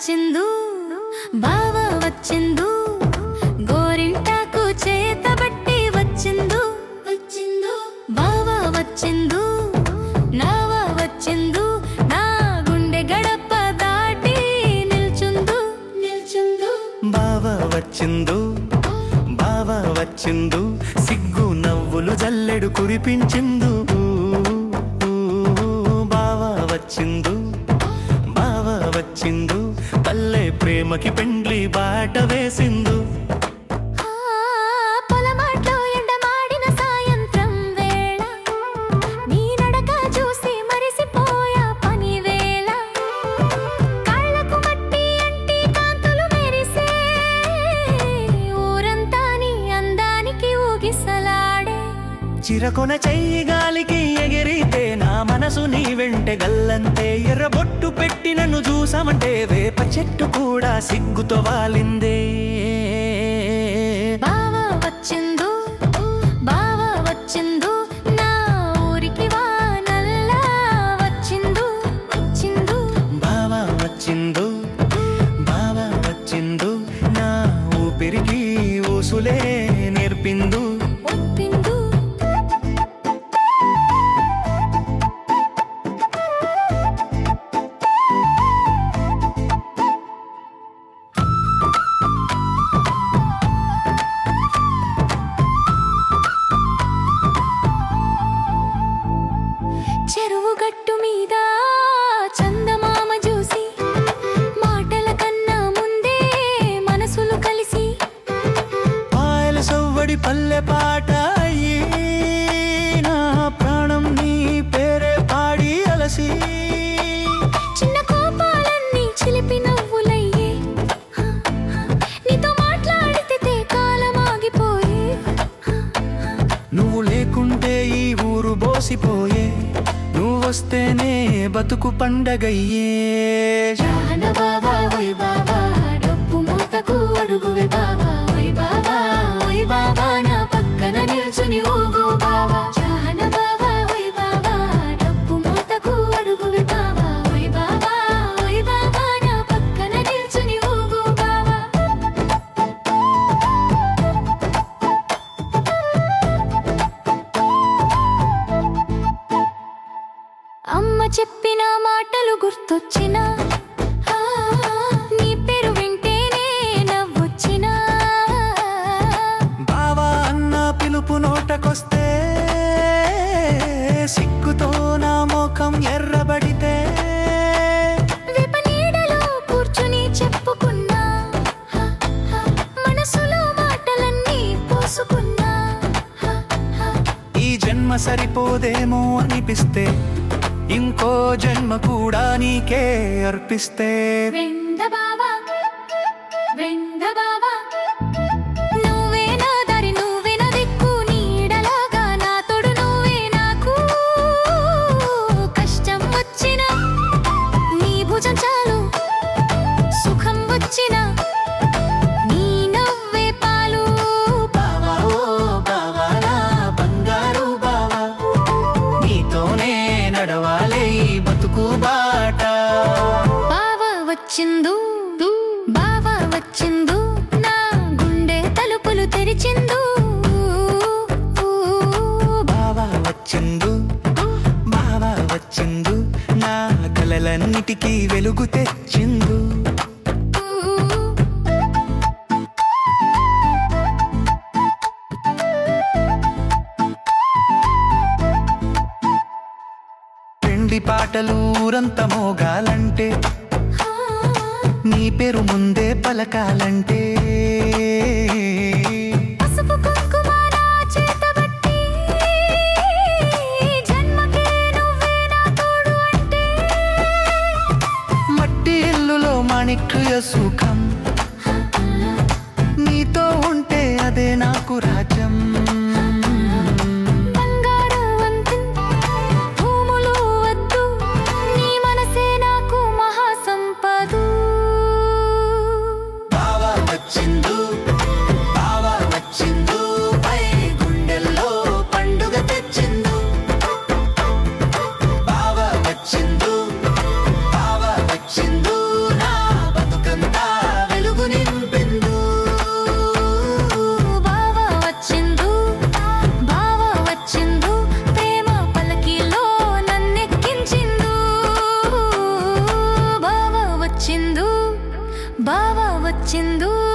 వచ్చిందు బావ వచ్చిందు గోరింటాకు చేతబట్టి వచ్చిందు వచ్చిందు బావ వచ్చిందు నావ వచ్చిందు నా గుండె గడప దాటి నిల్చుందు నిల్చుందు బావ వచ్చిందు బావ వచ్చిందు సిగ్గు నవ్వులు జల్లెడు కురిపించిందు బావ వచ్చిందు బావ వచ్చిందు పల్లె ప్రేమకి పెండ్లి బాట వేసిందు ఆ పొలమాట్లో ఎండమాడిన సాయంత్రం వేళ నీ నడక చూసి మరిసిపోయా పని వేళ కాళ్ళకు మట్టి అంటి కాంతులు మెరిసే ఊరంతా నీ అందానికి ఊగిసలాడే చిరకొన చెయ్యి గాలికి ఎగిరితే నా మనసు నీ వెంటే గల్లంతే ఎర్రబొట్టు పెట్టి నన్ను చూసామంటే వేప చెట్టు కూడా సిగ్గుతో వాలిందే బావ వచ్చిందు బావ వచ్చిందు నా ఊరికి వానల్లా వచ్చిందు వచ్చిందు బావ వచ్చిందు బావ వచ్చిందు నా ఊపిరికి ఊసులే నేర్పిందు ఒప్పిందు చెరువు గట్టు మీద చందమామ చూసి మాటల కన్నా ముందే మనసులు కలిసి పాయల సవ్వడి పల్లె పాట అయ్యి నా ప్రాణం నీ పేరే పాడి అలసి చిన్న కోపాలన్నీ చిలిపి నవ్వులయ్యే నీతో మాట్లాడితే కాలం ఆగిపోయే నువ్వు లేకుంటే ఈ ఊరు బోసిపోయే నువ్వు వస్తేనే బతుకు పండగయ్యే జాన బాబా ఓయ్ బాబా డబ్బు మూతకు అడుగువే బాబా ఓయ్ బాబా ఓయ్ బాబా నా పక్కన నిల్చుని ఊగు బాబా జాన బాబా ఓయ్ బాబా డబ్బు మూతకు అడుగువే బాబా ఓయ్ బాబా ఓయ్ బాబా నా పక్కన నిల్చుని ఊగు బాబా అమ్మ చెప్పిన మాటలు గుర్తొచ్చినా ఆ, నీ పేరు వింటేనే నవ్వొచ్చినా బావా అన్న పిలుపు నోటకొస్తే సిగ్గుతో నా ముఖం ఎర్రబడితే వేప నీడలో కూర్చుని చెప్పుకున్నా హ, హ, మనసులో మాటలన్నీ పోసుకున్నా హ, హ. ఈ జన్మ సరిపోదేమో అనిపిస్తే ఇంకో జన్మ కూడా నీకే అర్పిస్తే వెంద బావా వెంద బావా నువ్వే నా దారి నువ్వే నా దిక్కు నీడలాగా నా తోడు నువ్వే నాకు కష్టం వచ్చినా నీ భుజం చాలు సుఖం వచ్చినా నీ నవ్వే పాలు బావా ఓ బావా నా బంగారు బావా నీతోనే నడవాలే ఈ బతుకు బాట బావ వచ్చిందు బావ వచ్చిందు నా గుండె తలుపులు తెరిచిందు బావా వచ్చిండు బావా వచ్చిండు నా కలలన్నిటికీ వెలుగు తెచ్చిండు పెండి పాటలు ఊరంతా మోగాలంటే నీ పేరు ముందే పలకాలంటే పసుపు కుంకుమ నా చేతబట్టి జన్మకే నువ్వే నా తోడు అంటే మట్టి ఇల్లులో మాణిక్య సుఖం నీతో ఉంటే అదే నాకు రాజ్యం బంగారు వంతు భూములు వద్దు నీ మనసే నాకు మహాసంపదు బావా వచ్చిండు బావా వచ్చిండు పై గుండెల్లో పండుగ తెచ్చిండు బావా వచ్చిండు బావా వచ్చిండు నా బతుకు బావా వచ్చిందో